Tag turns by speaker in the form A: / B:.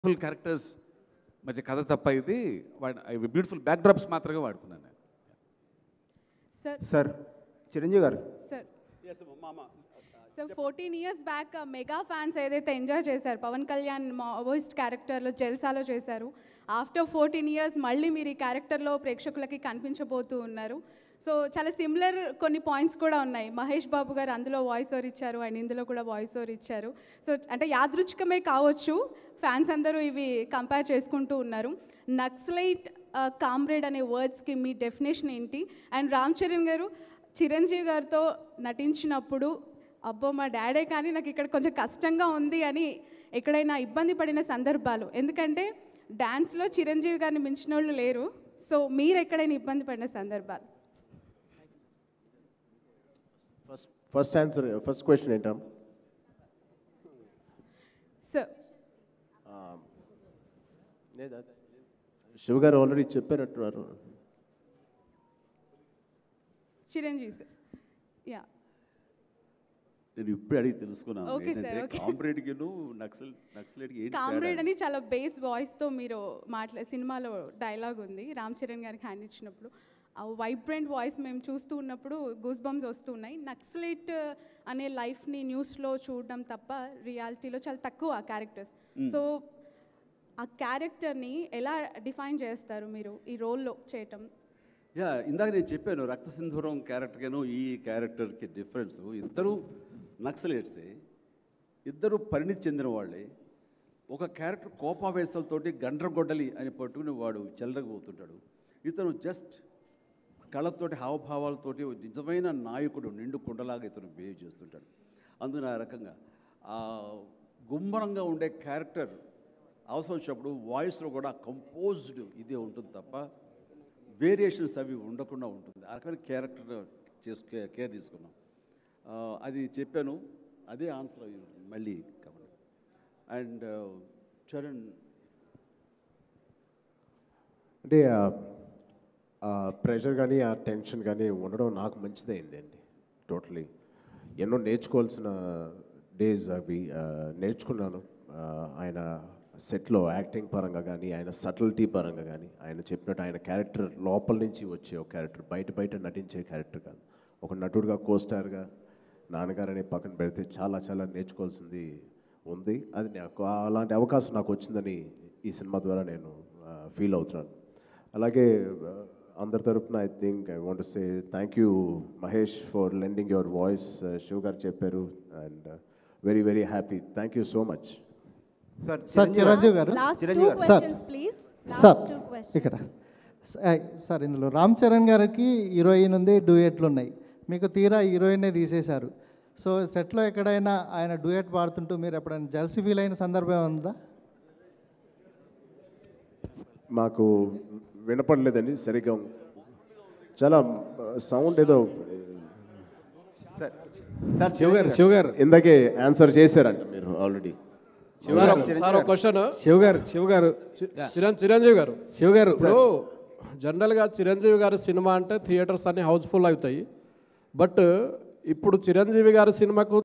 A: Full characters మధ్య కథ తప్ప ఇది బ్యూటిఫుల్ బ్యాక్ డ్రాప్స్ మాత్రమే వాడుకున్నాను నేను
B: sir
C: sir Chiranjeevi garu
B: sir sir fourteen years back mega fans ఏదైతే ఎంజాయ్ చేశారు పవన్ కళ్యాణ్ మావోయిస్ట్ క్యారెక్టర్లో జల్సాలో చేశారు ఆఫ్టర్ ఫోర్టీన్ ఇయర్స్ మళ్ళీ మీరు ఈ క్యారెక్టర్లో ప్రేక్షకులకి కనిపించబోతూ ఉన్నారు సో చాలా సిమిలర్ కొన్ని పాయింట్స్ కూడా ఉన్నాయి మహేష్ బాబు గారు అందులో వాయిస్ ఓవర్ ఇచ్చారు అండ్ ఇందులో కూడా వాయిస్ ఓవర్ ఇచ్చారు సో అంటే యాదృచ్ఛికమే కావచ్చు ఫ్యాన్స్ అందరూ ఇవి కంపేర్ చేసుకుంటూ ఉన్నారు నక్సలైట్ కామ్రేడ్ అనే వర్డ్స్కి మీ డెఫినేషన్ ఏంటి అండ్ రామ్ చరణ్ గారు చిరంజీవి గారితో నటించినప్పుడు అబ్బో మా డాడే కానీ నాకు ఇక్కడ కొంచెం కష్టంగా ఉంది అని ఎక్కడైనా ఇబ్బంది పడిన సందర్భాలు ఎందుకంటే డ్యాన్స్లో చిరంజీవి గారిని మించిన వాళ్ళు లేరు సో మీరు ఎక్కడైనా ఇబ్బంది పడిన సందర్భాలు
D: first first answer first question ఏంటా
B: సో
D: శివ గారు ఆల్రెడీ చెప్పారట్టున్నారు
B: చిరంజీవి సార్ యా
E: నేను ఇప్పుడే అడిగి తెలుసుకున్నాను
B: Okay, sir,
E: ఏంటంటే
B: okay.
E: కామ్రేడ్కి నక్సల్ నక్సలైట్కి ఏంటి
B: కామ్రేడ్
E: తేడా?
B: అని చాలా బేస్ వాయిస్తో మీరు మాట్లా సినిమాలో డైలాగ్ ఉంది రామ్ చరణ్ గారికి హ్యాండ్ ఇచ్చినప్పుడు ఆ వైబ్రెంట్ వాయిస్ మేము చూస్తూ ఉన్నప్పుడు గూస్ బంప్స్ వస్తున్నాయి నక్సలైట్ అనే లైఫ్ని న్యూస్లో చూడడం తప్ప రియాలిటీలో చాలా తక్కువ ఆ క్యారెక్టర్స్ సో ఆ క్యారెక్టర్ని ఎలా డిఫైన్ చేస్తారు మీరు ఈ రోల్లో చేయటం
E: యా ఇందాక నేను చెప్పాను రక్త సింధూరం క్యారెక్టర్కేను ఈ క్యారెక్టర్కి డిఫరెన్స్ ఇద్దరు నక్సలేట్సే ఇద్దరు పరిణితి చెందిన వాళ్ళే ఒక క్యారెక్టర్ కోపావేశాలతోటి గండ్రగొడ్డలి అని పట్టుకుని వాడు చెల్లరగబోతుంటాడు ఇతను జస్ట్ కళ్ళతోటి హావభావాలతోటి ఒక నిజమైన నాయకుడు నిండు కుండలాగా ఇతను బిహేవ్ చేస్తుంటాడు అందున ఆ రకంగా ఆ గుమ్మరంగా ఉండే క్యారెక్టర్ అవసరం వచ్చినప్పుడు వాయిస్లో కూడా కంపోజ్డ్ ఇదే ఉంటుంది తప్ప వేరియేషన్స్ అవి ఉండకుండా ఉంటుంది ఆ రకమైన క్యారెక్టర్ చేసు కేర్ తీసుకున్నాం ఆ, అది చెప్పాను అదే ఆన్సర్ అయ్యి ఉంటుంది మళ్ళీ కాబట్టి అండ్ చరణ్
D: అంటే ఆ- ఆ ప్రెషర్ కానీ ఆ టెన్షన్ కానీ ఉండడం నాకు మంచిదైంది అండి టోటలీ ఎన్నో నేర్చుకోవాల్సిన డేస్ అవి ఆ, నేర్చుకున్నాను ఆ, ఆయన సెట్లో యాక్టింగ్ పరంగా కానీ ఆయన సటిల్టీ పరంగా కానీ ఆయన చెప్పినట్టు ఆయన క్యారెక్టర్ లోపల నుంచి వచ్చే ఒక క్యారెక్టర్ బయట బయట నటించే క్యారెక్టర్ కాదు ఒక నటుడుగా కోస్టార్గా నాన్నగారని పక్కన పెడితే చాలా చాలా నేర్చుకోవాల్సింది ఉంది అది నాకు అలాంటి అవకాశం నాకు వచ్చిందని ఈ సినిమా ద్వారా నేను ఫీల్ అవుతున్నాను అలాగే ఆ, అందరి తరపున I think I want say thank you Mahesh for lending your voice Shiv garu చెప్పారు and very very happy thank you so much
C: sir
F: sir Chiranjeevi garu
G: Last
F: Chiranjeevi
G: two
F: garu. Sir
G: questions, please.
F: Sir
G: Last two questions.
F: ఇక్కడ స- ఆ, sir ఇందులో రామ్ చరణ్ గారికి heroine ఉంది డూయెట్లు ఉన్నాయి మీకు తీరా హీరోయిన్నే తీసేశారు సో సెట్లో ఎక్కడైనా ఆయన డూయెట్ పాడుతుంటూ మీరు ఎప్పుడైనా జల్సీ ఫీల్ అయిన సందర్భం ఉందా
D: మాకు వినపడలేదండి సరిగ్గా చాలా సౌండ్ ఏదో
C: సార్ సార్
H: శివ గారు శివ గారు
D: ఇందాకే ఆన్సర్ చేశారంట మీరు ఆల్రెడీ
H: సార్ ఒక- సార్ ఒక క్వశ్చన్
I: శివ గారు శివ గారు
H: చిరం చిరంజీవి గారు
I: శివ గారు
H: ఇప్పుడు జనరల్గా చిరంజీవి గారి సినిమా అంటే థియేటర్స్ అన్ని హౌస్ఫుల్ అవుతాయి బట్ ఇప్పుడు చిరంజీవి గారి సినిమాకు